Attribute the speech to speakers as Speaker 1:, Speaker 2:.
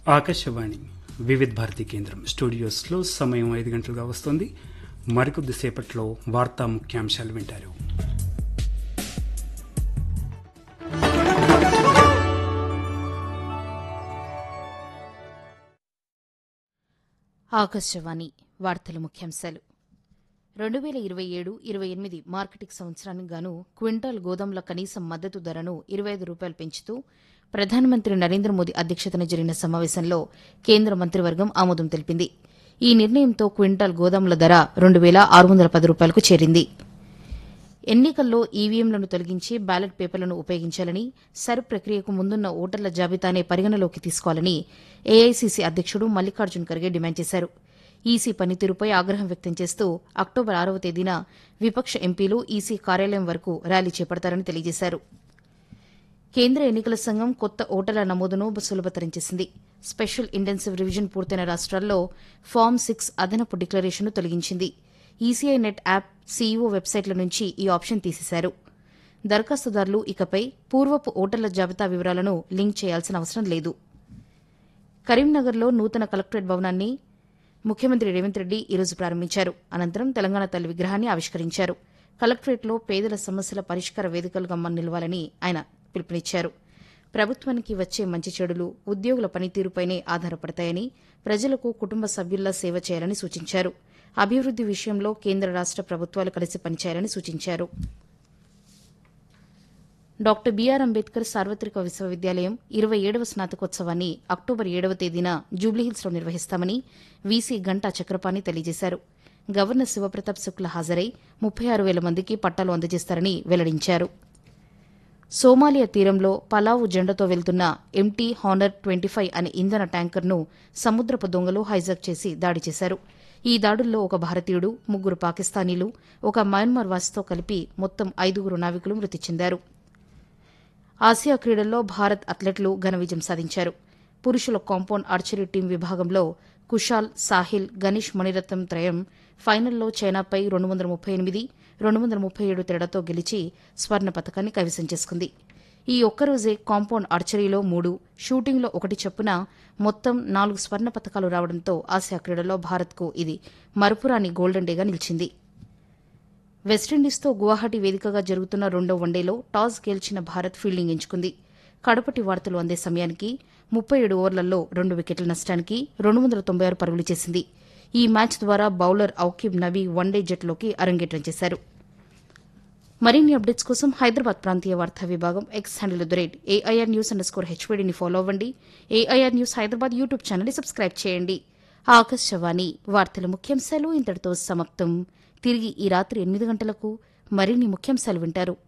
Speaker 1: ఆకాశవాణి వివిధ భారతి కేంద్రం స్టూడియోస్లో సమయం ఐదు గంటలుగా వస్తుంది మరికొద్ది సేపట్లో వార్తా ముఖ్యాంశాలు వింటారు
Speaker 2: ఆకాశవాణి వార్తల ముఖ్యాంశాలు రెండు వేల ఇరవై ఏడు ఇరవై ఎనిమిది మార్కెటింగ్ సంవత్సరానికి గాను క్వింటాల్ గోదాముల కనీస మద్దతు ధరను ఇరవై ఐదు రూపాయలు పెంచుతూ ప్రధానమంత్రి నరేంద్ర మోదీ అధ్యక్షతన జరిగిన సమావేశంలో కేంద్ర మంత్రివర్గం ఆమోదం తెలిపింది ఈ నిర్ణయంతో క్వింటాల్ గోదాముల ధర రెండు వేల ఆరు వందల పది రూపాయలకు చేరింది ఎన్నికల్లో ఈవీఎంలను తొలగించి బ్యాలెట్ పేపర్లను ఉపయోగించాలని సర్ ప్రక్రియకు ముందున్న ఓటర్ల జాబితానే పరిగణలోకి తీసుకోవాలని ఏఐసీసీ అధ్యక్షుడు మల్లికార్జున్ ఖర్గే డిమాండ్ చేశారు ఈసీ పనితీరుపై ఆగ్రహం వ్యక్తం చేస్తూ అక్టోబర్ ఆరవ తేదీన విపక్ష ఎంపీలు ఈసీ కార్యాలయం వరకు ర్యాలీ చేపడతారని తెలియజేశారు కేంద్ర ఎన్నికల సంఘం కొత్త ఓటర్ల నమోదును సులభతరం చేసింది స్పెషల్ ఇంటెన్సివ్ రివిజన్ పూర్తయిన రాష్ట్రాల్లో ఫామ్ సిక్స్ అదనపు డిక్లరేషన్ను తొలగించింది ఈసీఐ నెట్ యాప్ సీఈఓ వెబ్సైట్ల నుంచి ఈ ఆప్షన్ తీసేశారు దరఖాస్తుదారులు ఇకపై పూర్వపు ఓటర్ల జాబితా వివరాలను లింక్ చేయాల్సిన అవసరం లేదు కరీంనగర్లో నూతన కలెక్టరేట్ భవనాన్ని ముఖ్యమంత్రి రేవంత్ రెడ్డి ఈరోజు ప్రారంభించారు అనంతరం తెలంగాణ తల్లి విగ్రహాన్ని ఆవిష్కరించారు కలెక్టరేట్లో పేదల సమస్యల పరిష్కార వేదికలుగా నిలవాలని ఆయన పిలుపునిచ్చారు ప్రభుత్వానికి వచ్చే మంచి చెడులు ఉద్యోగుల పనితీరుపైనే ఆధారపడతాయని ప్రజలకు కుటుంబ సభ్యుల్లా సేవ చేయాలని సూచించారు అభివృద్ది విషయంలో కేంద్ర రాష్ట ప్రభుత్వాలు కలిసి పనిచేయాలని సూచించారు డాక్టర్ బీఆర్ అంబేద్కర్ సార్వత్రిక విశ్వవిద్యాలయం ఇరవై ఏడవ స్నాతకోత్సవాన్ని అక్టోబర్ ఏడవ తేదీన జూబ్లీహిల్స్లో నిర్వహిస్తామని వీసీ గంటా చక్రపాణి తెలియజేశారు గవర్నర్ శివప్రతాప్ శుక్ల హాజరై ముప్పై ఆరు వేల మందికి పట్టాలు అందజేస్తారని వెల్లడించారు సోమాలియా తీరంలో పలావు జెండాతో వెళ్తున్న ఎంటీ హానర్ ట్వంటీ ఫైవ్ అనే ఇంధన ట్యాంకర్ను సముద్రపు దొంగలు హైజాక్ చేసి దాడి చేశారు ఈ దాడుల్లో ఒక భారతీయుడు ముగ్గురు పాకిస్తానీలు ఒక మయన్మార్ వాసితో కలిపి మొత్తం ఐదుగురు నావికులు మృతి చెందారు ఆసియా క్రీడల్లో భారత్ అథ్లెట్లు ఘన విజయం సాధించారు పురుషుల కాంపౌండ్ ఆర్చరీ టీం విభాగంలో కుషాల్ సాహిల్ గణేష్ మణిరత్నం త్రయం ఫైనల్లో చైనాపై రెండు వందల ముప్పై ఎనిమిది రెండు వందల ముప్పై ఏడు తేడాతో గెలిచి స్వర్ణ పథకాన్ని కైవసం చేసుకుంది ఈ ఒక్కరోజే కాంపౌండ్ ఆర్చరీలో మూడు షూటింగ్లో ఒకటి చొప్పున మొత్తం నాలుగు స్వర్ణ పథకాలు రావడంతో ఆసియా క్రీడల్లో భారత్కు ఇది మరపురాని గోల్డెన్ డేగా నిలిచింది వెస్టిండీస్తో గువాహటి వేదికగా జరుగుతున్న రెండో వన్డేలో టాస్ గెలిచిన భారత్ ఫీల్డింగ్ ఎంచుకుంది కడపటి వార్తలు అందే సమయానికి ముప్పై ఏడు ఓవర్లలో రెండు వికెట్ల నష్టానికి రెండు వందల తొంభై ఆరు పరుగులు చేసింది ఈ మ్యాచ్ ద్వారా బౌలర్ ఔకిబ్ నబీ వన్డే జట్టులోకి అరంగేట్రం చేశారు మరిన్ని అప్డేట్స్ కోసం హైదరాబాద్ ప్రాంతీయ వార్తా విభాగం X handle the rate AIR news underscore హెచ్వీడీని ఫాలో అవ్వండి ఏఐఆర్ న్యూస్ హైదరాబాద్ యూట్యూబ్ ఛానల్ని సబ్స్క్రైబ్ చేయండి ఆకాశవాణి వార్తల ముఖ్యాంశాలు ఇంతటితో సమాప్తం తిరిగి ఈ రాత్రి ఎనిమిది గంటలకు మరిన్ని ముఖ్యాంశాలు వింటారు